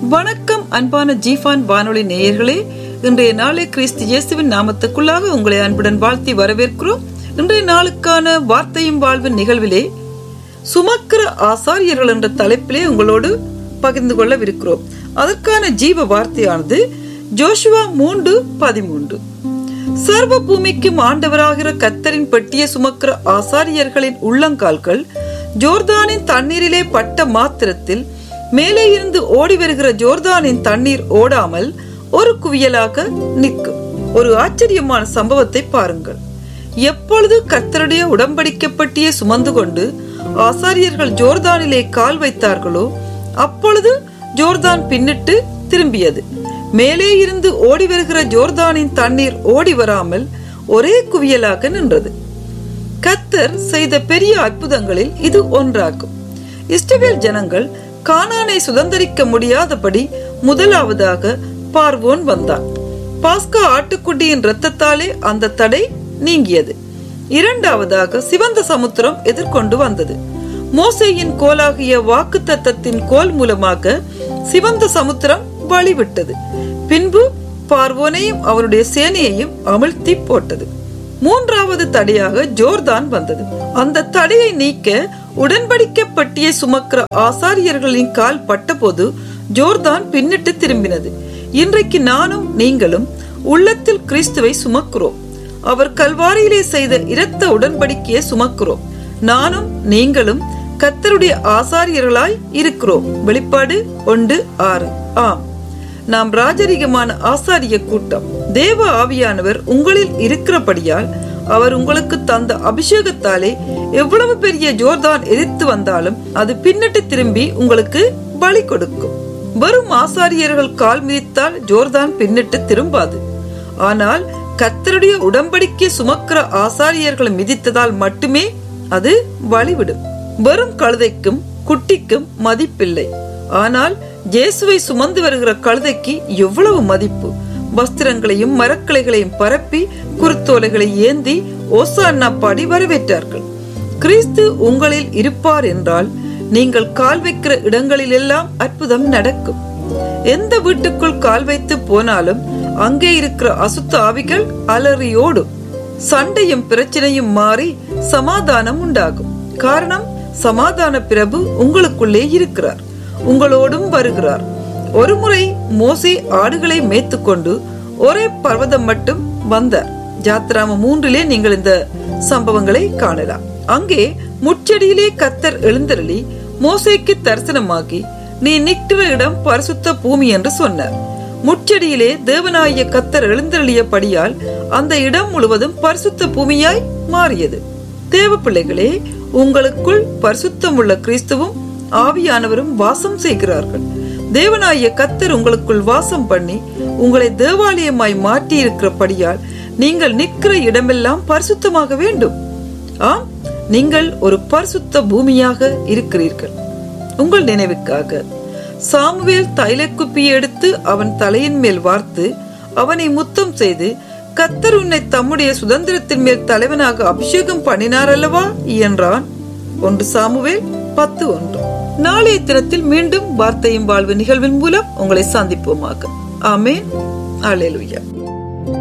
வணக்கம் அன்பான ஜீஃபான் வானொலி நேயர்களே இன்றைய நாளை கிறிஸ்து இயேசுவின் நாமத்துக்குள்ளாக உங்களை அன்புடன் வாழ்த்தி வரவேற்கிறோம் இன்றைய நாளுக்கான வார்த்தையும் வாழ்வின் நிகழ்விலே சுமக்கிற ஆசாரியர்கள் என்ற தலைப்பிலே உங்களோடு பகிர்ந்து கொள்ளவிருக்கிறோம் அதற்கான ஜீவ வார்த்தையானது ஜோஷுவா மூன்று பதிமூன்று சர்வ பூமிக்கும் ஆண்டவராகிற கத்தரின் பெட்டியை சுமக்கிற ஆசாரியர்களின் உள்ளங்கால்கள் ஜோர்தானின் தண்ணீரிலே பட்ட மாத்திரத்தில் மேலே இருந்து ஓடி வருகிற ஜோர்தானின் தண்ணீர் ஓடாமல் ஒரு குவியலாக நிற்கும் ஒரு ஆச்சரியமான சம்பவத்தை பாருங்கள் எப்பொழுது கர்த்தருடைய உடன்படிக்கப்பட்டியை சுமந்து கொண்டு ஆசாரியர்கள் ஜோர்தானிலே கால் வைத்தார்களோ அப்பொழுது ஜோர்தான் பின்னிட்டு திரும்பியது மேலே இருந்து ஓடி வருகிற ஜோர்தானின் தண்ணீர் ஓடி வராமல் ஒரே குவியலாக நின்றது கத்தர் செய்த பெரிய அற்புதங்களில் இது ஒன்றாகும் இஸ்ரவேல் ஜனங்கள் கானானை சுதந்திரிக்க முடியாதபடி முதலாவதாக பார்வோன் வந்தான் பாஸ்கா ஆட்டுக்குட்டியின் இரத்தத்தாலே அந்த தடை நீங்கியது இரண்டாவதாக சிவந்த சமுத்திரம் எதிர்கொண்டு வந்தது மோசையின் கோலாகிய வாக்கு தத்தத்தின் கோல் மூலமாக சிவந்த சமுத்திரம் வழிவிட்டது பின்பு பார்வோனையும் அவருடைய சேனையையும் அமிழ்த்தி போட்டது மூன்றாவது தடையாக ஜோர்தான் வந்தது அந்த தடையை நீக்க உடன்படிக்கப்பட்டியை சுமக்கிற ஆசாரியர்களின் கால் பட்டபோது ஜோர்தான் பின்னிட்டு திரும்பினது இன்றைக்கு நானும் நீங்களும் உள்ளத்தில் கிறிஸ்துவை சுமக்கிறோம் அவர் கல்வாரியிலே செய்த இரத்த உடன்படிக்கையை சுமக்கிறோம் நானும் நீங்களும் கத்தருடைய ஆசாரியர்களாய் இருக்கிறோம் வெளிப்பாடு ஒன்று ஆறு ஆம் நாம் ராஜரிகமான ஆசாரிய கூட்டம் தேவ ஆவியானவர் உங்களில் இருக்கிறபடியால் அவர் உங்களுக்கு தந்த அபிஷேகத்தாலே எவ்வளவு பெரிய ஜோர்தான் எதிர்த்து வந்தாலும் அது பின்னிட்டு திரும்பி உங்களுக்கு பலி கொடுக்கும் வெறும் ஆசாரியர்கள் கால் மிதித்தால் ஜோர்தான் பின்னிட்டு திரும்பாது ஆனால் கத்தருடைய உடம்படிக்கை சுமக்கிற ஆசாரியர்களை மிதித்ததால் மட்டுமே அது வழிவிடும் வெறும் கழுதைக்கும் குட்டிக்கும் மதிப்பில்லை ஆனால் இயேசுவை சுமந்து வருகிற கழுதைக்கு எவ்வளவு மதிப்பு வஸ்திரங்களையும் மரக்கிளைகளையும் பரப்பி குருத்தோலைகளை ஏந்தி ஓசான்னா பாடி வரவேற்றார்கள் கிறிஸ்து உங்களில் இருப்பார் என்றால் நீங்கள் கால் வைக்கிற இடங்களிலெல்லாம் அற்புதம் நடக்கும் எந்த வீட்டுக்குள் கால் வைத்து போனாலும் அங்கே இருக்கிற அசுத்த ஆவிகள் அலறியோடும் சண்டையும் பிரச்சனையும் மாறி சமாதானம் உண்டாகும் காரணம் சமாதான பிரபு உங்களுக்குள்ளே இருக்கிறார் உங்களோடும் வருகிறார் ஒருமுறை மோசே ஆடுகளை மேய்த்துக்கொண்டு ஒரே பர்வதம் மட்டும் வந்தார் ஜாத்ராம மூன்றிலே நீங்கள் இந்த சம்பவங்களை காணலாம் அங்கே முச்சடியிலே கத்தர் எழுந்தருளி மோசேக்கு தரிசனமாகி நீ நிற்கிற இடம் பரிசுத்த பூமி என்று சொன்னார் முச்சடியிலே தேவனாய கத்தர் எழுந்தருளியபடியால் அந்த இடம் முழுவதும் பரிசுத்த பூமியாய் மாறியது தேவ பிள்ளைகளே உங்களுக்குள் பரிசுத்தம் உள்ள கிறிஸ்துவும் ஆவியானவரும் வாசம் செய்கிறார்கள் தேவனாய கத்தர் உங்களுக்குள் வாசம் பண்ணி உங்களை தேவாலயமாய் மாற்றி இருக்கிறபடியால் நீங்கள் நிற்கிற இடமெல்லாம் பரிசுத்தமாக வேண்டும் ஆம் நீங்கள் ஒரு பரிசுத்த பூமியாக இருக்கிறீர்கள் உங்கள் நினைவுக்காக சாமுவேல் தைலக்குப்பியை எடுத்து அவன் தலையின் மேல் வார்த்து அவனை முத்தம் செய்து கத்தர் உன்னை தம்முடைய சுதந்திரத்தின் மேல் தலைவனாக அபிஷேகம் பண்ணினார் அல்லவா என்றான் ஒன்று சாமுவேல் பத்து ஒன்று நாளைய தினத்தில் மீண்டும் வார்த்தையும் வாழ்வு நிகழ்வின் மூலம் உங்களை சந்திப்போமாக ஆமேன் அலேலுயா